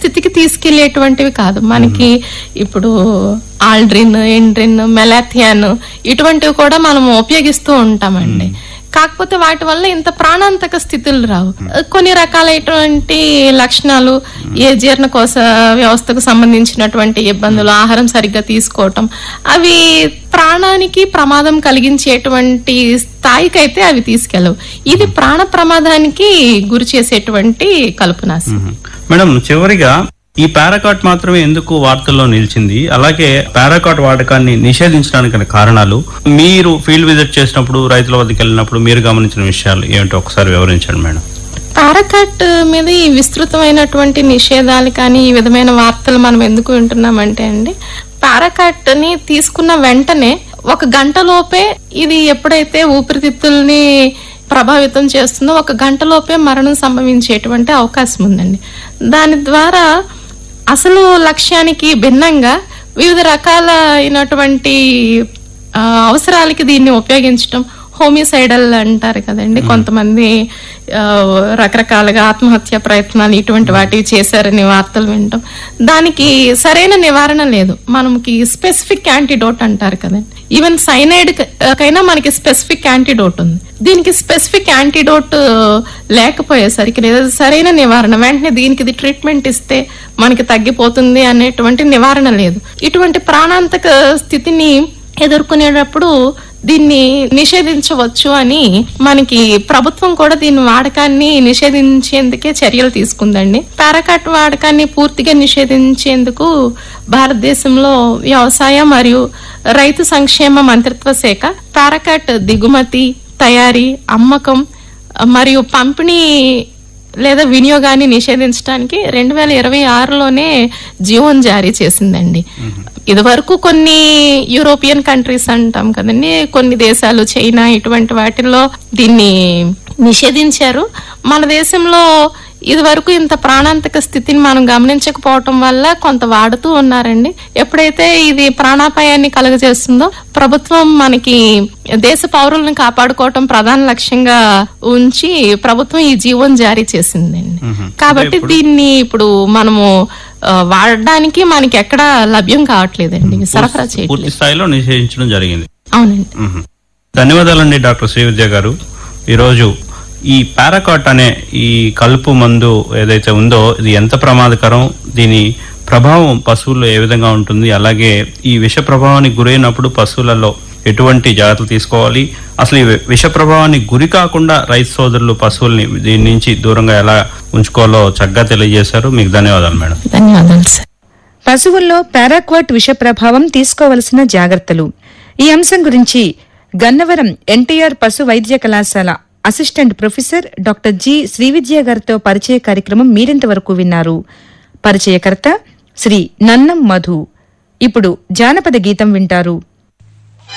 స్థితికి తీసుకెళ్లేటువంటివి కాదు మనకి ఇప్పుడు ఆల్డ్రిన్ ఎండ్రిన్ మెలాథియాన్ ఇటువంటివి కూడా మనం ఉపయోగిస్తూ ఉంటామండి కాకపోతే వాటి వల్ల ఇంత ప్రాణాంతక స్థితులు రావు కొన్ని రకాలైనటువంటి లక్షణాలు ఏ జీర్ణకోశ వ్యవస్థకు సంబంధించినటువంటి ఇబ్బందులు ఆహారం సరిగ్గా తీసుకోవటం అవి ప్రాణానికి ప్రమాదం కలిగించేటువంటి స్థాయికైతే అవి తీసుకెళ్ళవు ఇది ప్రాణ ప్రమాదానికి గురి చేసేటువంటి కలుపునాశం మేడం చివరిగా ఈ పారాకాట్ మాత్రమే ఎందుకు వార్తల్లో నిలిచింది అలాగే పారాకాట్ వాడకాన్ని నిషేధించడానికి గల కారణాలు మీరు ఫీల్డ్ విజిట్ చేసినప్పుడు రైతుల వద్దకు వెళ్ళినప్పుడు మీరు గమనించిన విషయాలు ఏమిటో ఒకసారి వివరించండి మేడం పారాకాట్ మీద ఈ విస్తృతమైనటువంటి నిషేధాలు కానీ ఈ విధమైన వార్తలు మనం ఎందుకు వింటున్నామంటే అండి పారాకాట్ ని తీసుకున్న వెంటనే ఒక గంట లోపే ఇది ఎప్పుడైతే ఊపిరితిత్తుల్ని ప్రభావితం చేస్తుందో ఒక గంట లోపే మరణం సంభవించేటువంటి అవకాశం ఉందండి దాని ద్వారా అసలు లక్ష్యానికి భిన్నంగా వివిధ రకాల అయినటువంటి ఆ, అవసరాలకి దీన్ని ఉపయోగించడం హోమిసైడల్ అంటారు కదండి కొంతమంది ఆ, రకరకాలుగా ఆత్మహత్య ప్రయత్నాలు ఇటువంటి వాటివి చేశారని వార్తలు వింటాం దానికి సరైన నివారణ లేదు మనకి స్పెసిఫిక్ యాంటీడోట్ అంటారు కదండి ఈవెన్ సైనైడ్ కైనా మనకి స్పెసిఫిక్ యాంటీడోట్ ఉంది దీనికి స్పెసిఫిక్ యాంటీడోట్ లేకపోయేసరికి లేదా సరైన నివారణ వెంటనే దీనికి ఇది ట్రీట్మెంట్ ఇస్తే మనకి తగ్గిపోతుంది అనేటువంటి నివారణ లేదు ఇటువంటి ప్రాణాంతక స్థితిని ఎదుర్కొనేటప్పుడు దీన్ని నిషేధించవచ్చు అని మనకి ప్రభుత్వం కూడా దీని వాడకాన్ని నిషేధించేందుకే చర్యలు తీసుకుందండి పారాకాట్ వాడకాన్ని పూర్తిగా నిషేధించేందుకు భారతదేశంలో వ్యవసాయ మరియు రైతు సంక్షేమ మంత్రిత్వ శాఖ పారాకాట్ దిగుమతి తయారీ అమ్మకం మరియు పంపిణీ లేదా వినియోగాన్ని నిషేధించడానికి రెండు వేల ఇరవై ఆరులోనే జీవోన్ జారీ చేసిందండి ఇదివరకు కొన్ని యూరోపియన్ కంట్రీస్ అంటాం కదండి కొన్ని దేశాలు చైనా ఇటువంటి వాటిల్లో దీన్ని నిషేధించారు మన దేశంలో ఇదివరకు ఇంత ప్రాణాంతక స్థితిని మనం గమనించకపోవటం వల్ల కొంత వాడుతూ ఉన్నారండి ఎప్పుడైతే ఇది ప్రాణాపాయాన్ని కలుగజేస్తుందో ప్రభుత్వం మనకి దేశ పౌరులను కాపాడుకోవటం ప్రధాన లక్ష్యంగా ఉంచి ప్రభుత్వం ఈ జీవోని జారీ చేసిందండి కాబట్టి దీన్ని ఇప్పుడు మనము ఆ, వాడడానికి మనకి ఎక్కడ లభ్యం కావట్లేదండి సరఫరా చేయట్లేదు పూర్తి స్థాయిలో నిషేధించడం జరిగింది అవునండి మ్మ్. ధన్యవాదాలండి డాక్టర్ శ్రీవిద్య గారు ఈరోజు ఈ పారాకాట్ అనే ఈ కలుపు మందు ఏదైతే ఉందో ఇది ఎంత ప్రమాదకరం దీని ప్రభావం పశువుల్లో ఏ విధంగా ఉంటుంది అలాగే ఈ విష ప్రభావానికి గురైనప్పుడు పశువులలో ఎటువంటి జాగ్రత్తలు తీసుకోవాలి అసలు ఈ విష ప్రభావానికి గురి కాకుండా రైతు సోదరులు పశువుల్ని దీని నుంచి దూరంగా ఎలా ఉంచుకోవాలో చక్కగా తెలియజేశారు మీకు ధన్యవాదాలు మేడం ధన్యవాదాలు సార్ పశువుల్లో పారాక్వాట్ విష ప్రభావం తీసుకోవలసిన జాగ్రత్తలు ఈ అంశం గురించి గన్నవరం ఎన్టీఆర్ పశు వైద్య కళాశాల assistant professor doctor G Srividya గారితో పరిచయ కార్యక్రమం మీరింతవరకు విన్నారు పరిచయకర్త శ్రీ నన్నం మధు ఇప్పుడు జానపద గీతం వింటారు